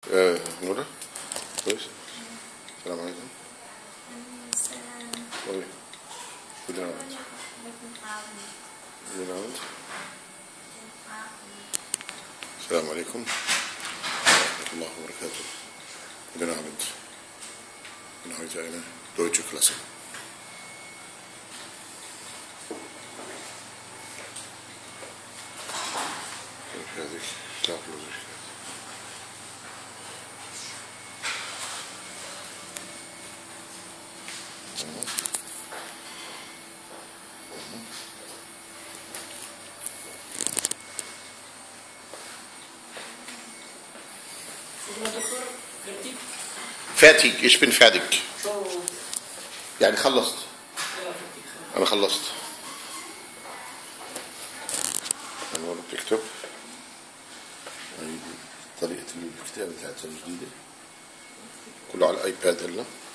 آه نورة كويس السلام عليكم طيب كلنا عملت كلنا عملت السلام عليكم ورحمة الله وبركاته كلنا عملت من heute eine deutsche Klasse هذه Schlaflosigkeit fertig ich bin fertig يعني خلصت انا خلصت انا بتكتب هاي طريقة الكتابة بتاعتها جديدة كله على الايباد هلا